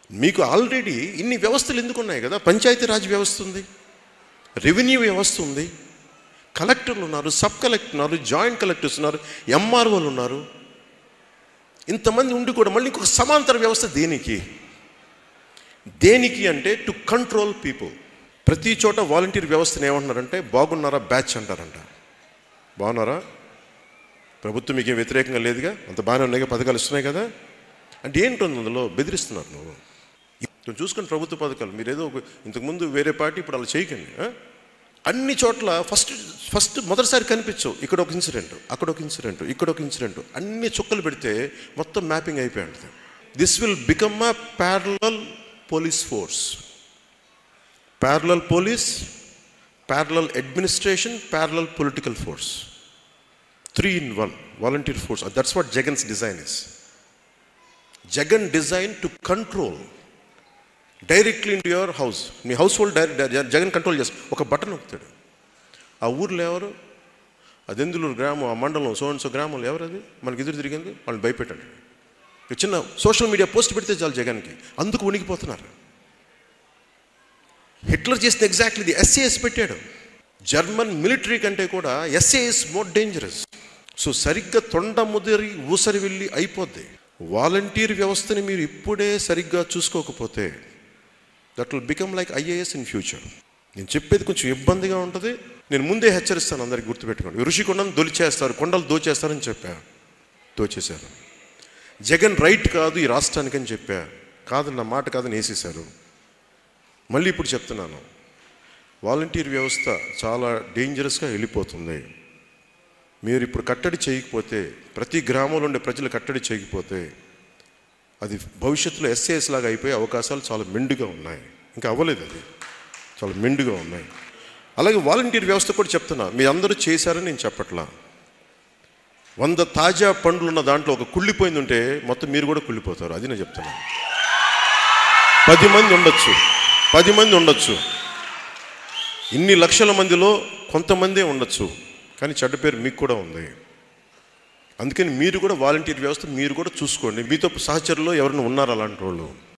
మీకు ఆల్రెడీ ఇన్ని వ్యవస్థలు ఎందుకు ఉన్నాయి కదా పంచాయతీరాజ్ వ్యవస్థ ఉంది రెవెన్యూ వ్యవస్థ ఉంది కలెక్టర్లు ఉన్నారు సబ్ కలెక్టర్ ఉన్నారు జాయింట్ కలెక్టర్స్ ఉన్నారు ఎంఆర్ఓలు ఉన్నారు ఇంతమంది ఉండి కూడా మళ్ళీ ఇంకొక సమాంతర వ్యవస్థ దేనికి దేనికి అంటే టు కంట్రోల్ పీపుల్ ప్రతి చోట వాలంటీర్ వ్యవస్థను ఏమంటున్నారంటే బాగున్నారా బ్యాచ్ అంటారంట బాగున్నారా ప్రభుత్వం మీకు ఏం వ్యతిరేకంగా లేదుగా అంత బాగానే ఉన్నాయి పథకాలు ఇస్తున్నాయి కదా అంటే ఏంటుంది అందులో బెదిరిస్తున్నారు నువ్వు నువ్వు చూసుకుని ప్రభుత్వ పథకాలు మీరు ఏదో ఒక- ఇంతకుముందు వేరే పార్టీ ఇప్పుడు అలా చేయకండి ఆ? అన్ని చోట్ల ఫస్ట్ ఫస్ట్ మొదటిసారి కనిపించవు ఇక్కడ ఒక ఇన్సిడెంట్ అక్కడ ఒక ఇన్సిడెంట్ ఇక్కడ ఒక ఇన్సిడెంట్ అన్ని చుక్కలు పెడితే మొత్తం మ్యాపింగ్ అయిపోయి ఉంటుంది this will become a parallel police force parallel police parallel administration parallel political force three in one volunteer force that's what Jagan's design is Jagan design to control directly into your house మీ house hold direct Jagan control చేస్తాడు ఒక button నొక్కుతాడు ఆ ఊర్లో ఎవరు అదెందులూరు గ్రామం ఆ మండలం so and so గ్రామంలో ఎవరు అది మనకి ఎదురు తిరిగింది వాళ్ళని భయపెట్టండి ఇక చిన్న సోషల్ మీడియా పోస్ట్ పెడితే చాలు జగన్కి అందుకు ఉనికిపోతున్నారు హిట్లర్ చేసిన ఎగ్జాక్ట్లీ ఇది ఎస్ఏఎస్ పెట్టాడు జర్మన్ మిలిటరీ కంటే కూడా ఎస్ఏఎస్ మోర్ డేంజరస్ సో సరిగ్గా తొండ ముదిరి ఊసరి వెళ్ళి అయిపోద్ది వాలంటీర్ వ్యవస్థని మీరు ఇప్పుడే సరిగ్గా చూసుకోకపోతే that will become like IAS in future నేను చెప్పేది కొంచెం ఇబ్బందిగా ఉంటుంది నేను ముందే హెచ్చరిస్తాను అందరికి గుర్తుపెట్టుకోండి ఋషికొండను దొలిచేస్తారు కొండలు దోచేస్తారని చెప్పా దోచేశారు జగన్ రైట్ కాదు ఈ రాష్ట్రానికని చెప్పా కాదు నా మాట కాదని వేసేశారు మళ్ళీ ఇప్పుడు చెప్తున్నాను వాలంటీర్ వ్యవస్థ చాలా డేంజరస్గా వెళ్ళిపోతుంది మీరు ఇప్పుడు కట్టడి చేయకపోతే ప్రతి గ్రామంలో ఉండే ప్రజలు కట్టడి చేయకపోతే అది భవిష్యత్తులో ఎస్ఏఎస్ లాగా అయిపోయే అవకాశాలు చాలా మెండుగా ఉన్నాయి ఇంకా అవ్వలేదు అది చాలా మెండుగా ఉన్నాయి అలాగే వాలంటీర్ వ్యవస్థ కూడా చెప్తున్నా మీ అందరూ చేశారని నేను చెప్పట్లా వంద తాజా పండ్లు ఉన్న దాంట్లో ఒక కుళ్ళిపోయింది ఉంటే మొత్తం మీరు కూడా కుళ్ళిపోతారు అది నేను చెప్తున్నాను పది మంది ఉండొచ్చు పది మంది ఉండొచ్చు ఇన్ని లక్షల మందిలో కొంతమందే ఉండొచ్చు కానీ చెడ్డ పేరు మీకు కూడా ఉంది అందుకని మీరు కూడా వాలంటీర్ వ్యవస్థ మీరు కూడా చూసుకోండి మీతో సహచరులు ఎవరైనా ఉన్నారు అలాంటి వాళ్ళు